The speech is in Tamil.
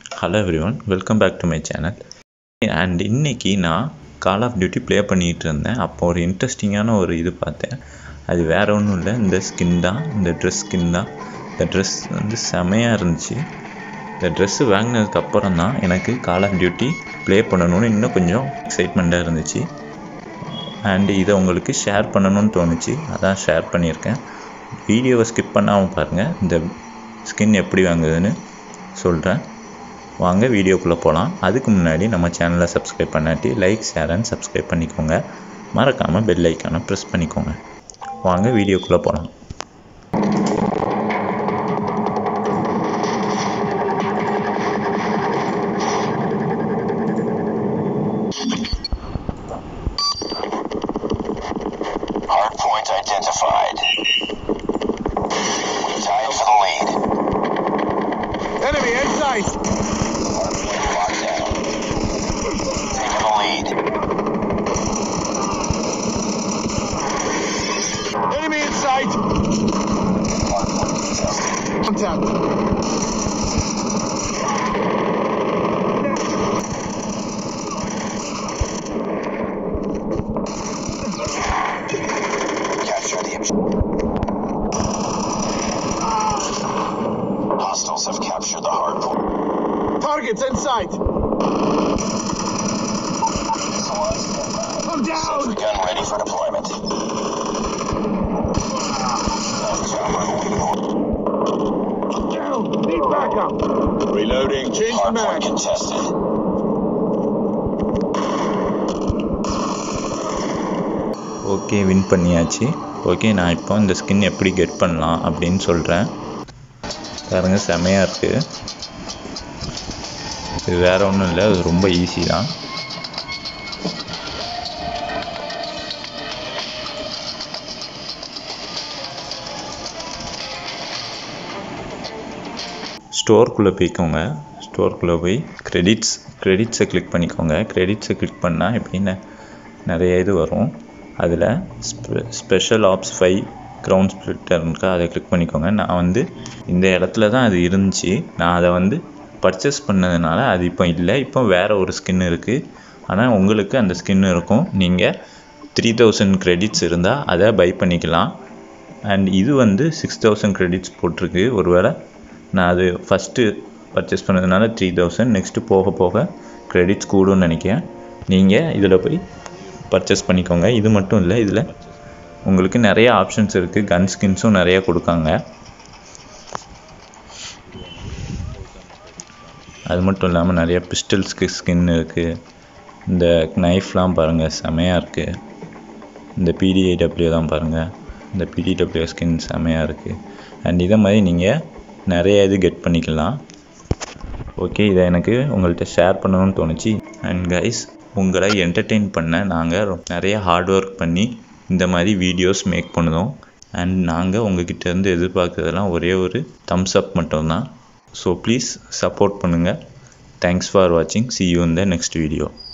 Hello everyone welcome back to my channel and இன்னைக்கு நான் கால் ஆஃப் டியூட்டி ப்ளே பண்ணிகிட்டு இருந்தேன் அப்போ ஒரு இன்ட்ரெஸ்டிங்கான ஒரு இது பார்த்தேன் அது வேறு ஒன்றும் இல்லை இந்த ஸ்கின் தான் இந்த ட்ரெஸ் ஸ்கின் தான் இந்த ட்ரெஸ் வந்து செமையாக இருந்துச்சு இந்த ட்ரெஸ்ஸு வாங்கினதுக்கு அப்புறம் தான் எனக்கு கால் ஆஃப் டியூட்டி ப்ளே பண்ணணும்னு இன்னும் கொஞ்சம் எக்ஸைட்மெண்ட்டாக இருந்துச்சு அண்ட் இதை உங்களுக்கு ஷேர் பண்ணணும்னு தோணுச்சு அதான் ஷேர் பண்ணியிருக்கேன் வீடியோவை ஸ்கிப் பண்ணாமல் பாருங்கள் இந்த ஸ்கின் எப்படி வாங்குதுன்னு சொல்கிறேன் வாங்க வீடியோக்குள்ளே போகலாம் அதுக்கு முன்னாடி நம்ம சேனலை சப்ஸ்கிரைப் பண்ணாட்டி லைக் ஷேர் அண்ட் சப்ஸ்கிரைப் பண்ணிக்கோங்க மறக்காமல் பெல் ஐக்கானை ப்ரெஸ் பண்ணிக்கோங்க வாங்க வீடியோக்குள்ளே போகலாம் Hard point identified. We tied for the lead. Enemy in sight! Hard point locked down. Taking the lead. Enemy in sight! Hard point contested. Contact. Capture the objective. Hostiles have captured the hard point. Targets in sight! I'm Sentry down! gun ready for deployment. Chopper waiting. Down! Need backup! Reloading. Change the Hard point mag. contested. Okay win பண்ணியாச்சு ஓகே நான் இப்போ இந்த ஸ்கின் எப்படி கெட் பண்ணலாம் அப்படின்னு சொல்கிறேன் பாருங்க செமையாக இருக்குது இது வேறு ஒன்றும் இல்லை அது ரொம்ப ஈஸி தான் ஸ்டோருக்குள்ளே போய்க்கோங்க ஸ்டோருக்குள்ளே போய் கிரெடிட்ஸ் கிரெடிட்ஸை கிளிக் பண்ணிக்கோங்க கிரெடிட்ஸை கிளிக் பண்ணால் எப்படின்னு நிறைய இது வரும் அதில் ஸ்பெ special apps five ground splitter இருக்கா அதை கிளிக் பண்ணிக்கோங்க நான் வந்து இந்த இடத்துல தான் அது இருந்துச்சு நான் அதை வந்து பர்ச்சேஸ் பண்ணதுனால அது இப்போ இல்லை இப்போ வேறு ஒரு ஸ்கின் இருக்குது ஆனால் உங்களுக்கு அந்த ஸ்கின் இருக்கும் நீங்கள் த்ரீ தௌசண்ட் க்ரெடிட்ஸ் இருந்தால் அதை பை பண்ணிக்கலாம் அண்ட் இது வந்து சிக்ஸ் தௌசண்ட் க்ரெடிட்ஸ் போட்டிருக்கு ஒருவேளை நான் அது ஃபஸ்ட்டு பர்ச்சேஸ் பண்ணதுனால த்ரீ தௌசண்ட் நெக்ஸ்ட்டு போக போக க்ரெடிட்ஸ் கூடும்னு நினைக்கிறேன் நீங்கள் இதில் போய் பர்ச்சேஸ் பண்ணிக்கோங்க இது மட்டும் இல்லை இதில் உங்களுக்கு நிறைய ஆப்ஷன்ஸ் இருக்குது கன் ஸ்கின்ஸும் நிறைய கொடுக்காங்க அது மட்டும் இல்லாமல் நிறைய பிஸ்டல்ஸ்க்கு ஸ்கின் இருக்குது இந்த நைஃப்லாம் பாருங்கள் செமையாக இருக்குது இந்த பிடிஐடபிள்யூ தான் பாருங்கள் இந்த பிடிடபிள்யூ ஸ்கின் செமையாக இருக்குது அண்ட் இதை மாதிரி நீங்கள் நிறைய இது கெட் பண்ணிக்கலாம் ஓகே இதை எனக்கு உங்கள்கிட்ட ஷேர் பண்ணணும்னு தோணுச்சு அண்ட் கைஸ் உங்களை என்டர்டெயின் பண்ண நாங்கள் நிறைய ஹார்ட் ஒர்க் பண்ணி இந்த மாதிரி வீடியோஸ் மேக் பண்ணுதோம் அண்ட் நாங்கள் உங்ககிட்ட இருந்து எதிர்பார்க்குறதெல்லாம் ஒரே ஒரு தம்ஸ் அப் மட்டும்தான் ஸோ ப்ளீஸ் சப்போர்ட் பண்ணுங்கள் தேங்க்ஸ் ஃபார் வாட்சிங் சி யூ இந்த நெக்ஸ்ட் வீடியோ